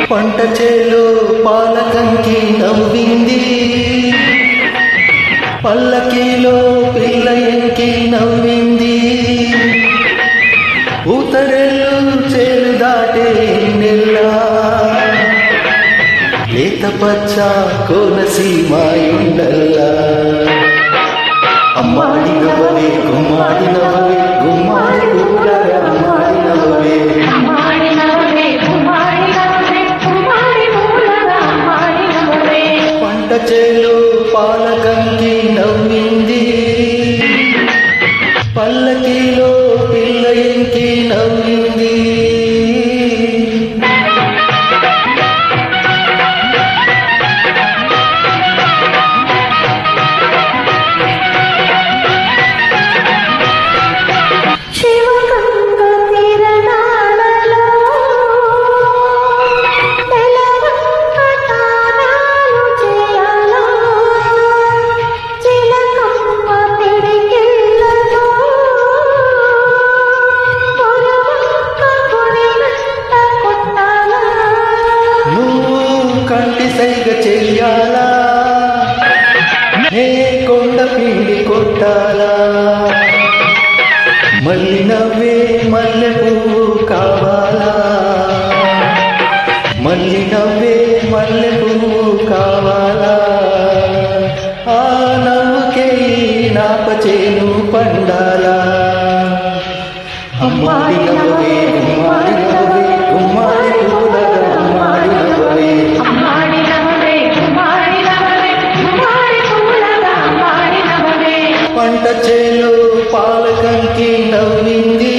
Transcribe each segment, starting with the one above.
పంట చేలో పాలకంకి నవ్వింది పల్లకీలో పిల్ల ఎంకి నవ్వింది ఊతరెల్లు చేలు దాటే నెల్లా లేత పచ్చ కోనసీమ ఉండల్లా అమ్మాడి నవ్వవే గుమ్మాడి నవ్వవే గుమ్మాడి పూలగా అమ్మాడి నవ్వవే అమ్మాడి నవ్వే కుమారి నవ్వే కుమారి మూలగా అమ్మాడి నవ్వే పంట చేలు పాలకంకి నవ్వింది పల్లకీలో పిల్ల ఎంకి నవ్వింది శివగంగ తిరణాలలో తెలవంగ తానాలు చేయాలో చిలకమ్మ పిడికిళ్ళతో పొరవంక పొడినంత కొట్టాలా నువ్వు కంటి సైగ చెయ్యాలా నే కొండ పిండి కొట్టాలా మళ్ళీ నవ్వే మల్లె పువ్వు కావాలా మళ్ళీ నవ్వే మల్లె పువ్వు కావాలా ఆ నవ్వుకే ఈ నాప చేను పండాలా అమ్మాడి నవ్వే గుమ్మాడి నవ్వే గుమ్మాడి పూలగా అమ్మాడి నవ్వే అమ్మాడి నవ్వే కుమారి నవ్వే కుమారి మూలగా అమ్మాడి నవ్వే పంట చేలో పాలకంకి నవ్వింది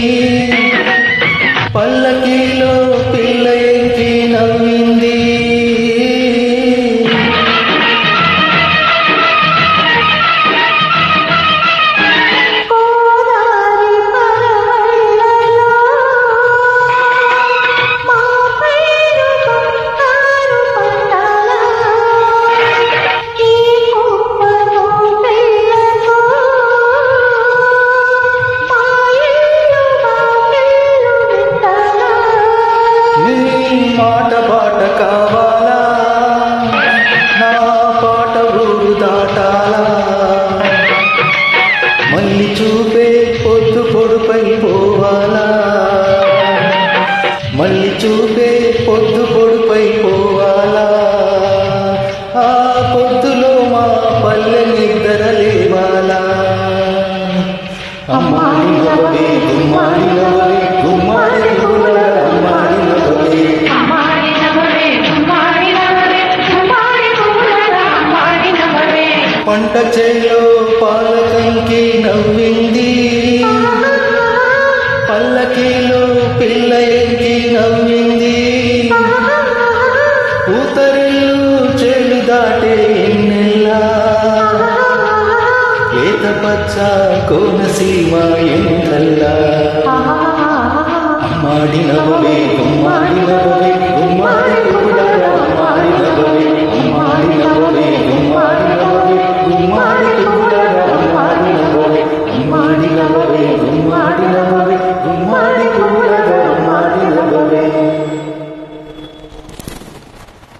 పల్లకీలో పిల్ల ఎంకి నవ్వింది గోదారి పరవళ్ళలో మా పేరు బంగారు పండాలా ఈ కుప్పలో పిల్లకు మా ఇల్లు మాకెళ్ళు వింటాలా నీ మాట పాట కావాలా నా పాట ఊరు దాటాలా మళ్ళీ చూపే పొద్దు పొడుపై పోవాలా మళ్ళీ చూపే పొద్దు పొడుపై పోవాలా ఆ పొద్దులో మా పల్లె నిద్ర లేవాలా అమ్మాడి నవ్వే గుమ్మాడి నవ్వే గుమ్మాడి పూలగా అమ్మాడి నవ్వే అమ్మాడి నవ్వే కుమారి నవ్వే కుమారి మూలగా అమ్మాడి నవ్వే పంట చేలో పాలకంకి నవ్వింది పల్లకీలో పిల్ల ఎంకి నవ్వింది ఊతరిల్లు చెడు దాటే ఎన్నెల్లా లేత పచ్చ కోనసీమ ఎంతల్లా అమ్మాడి నవ్వే గుమ్మాడి నవ్వే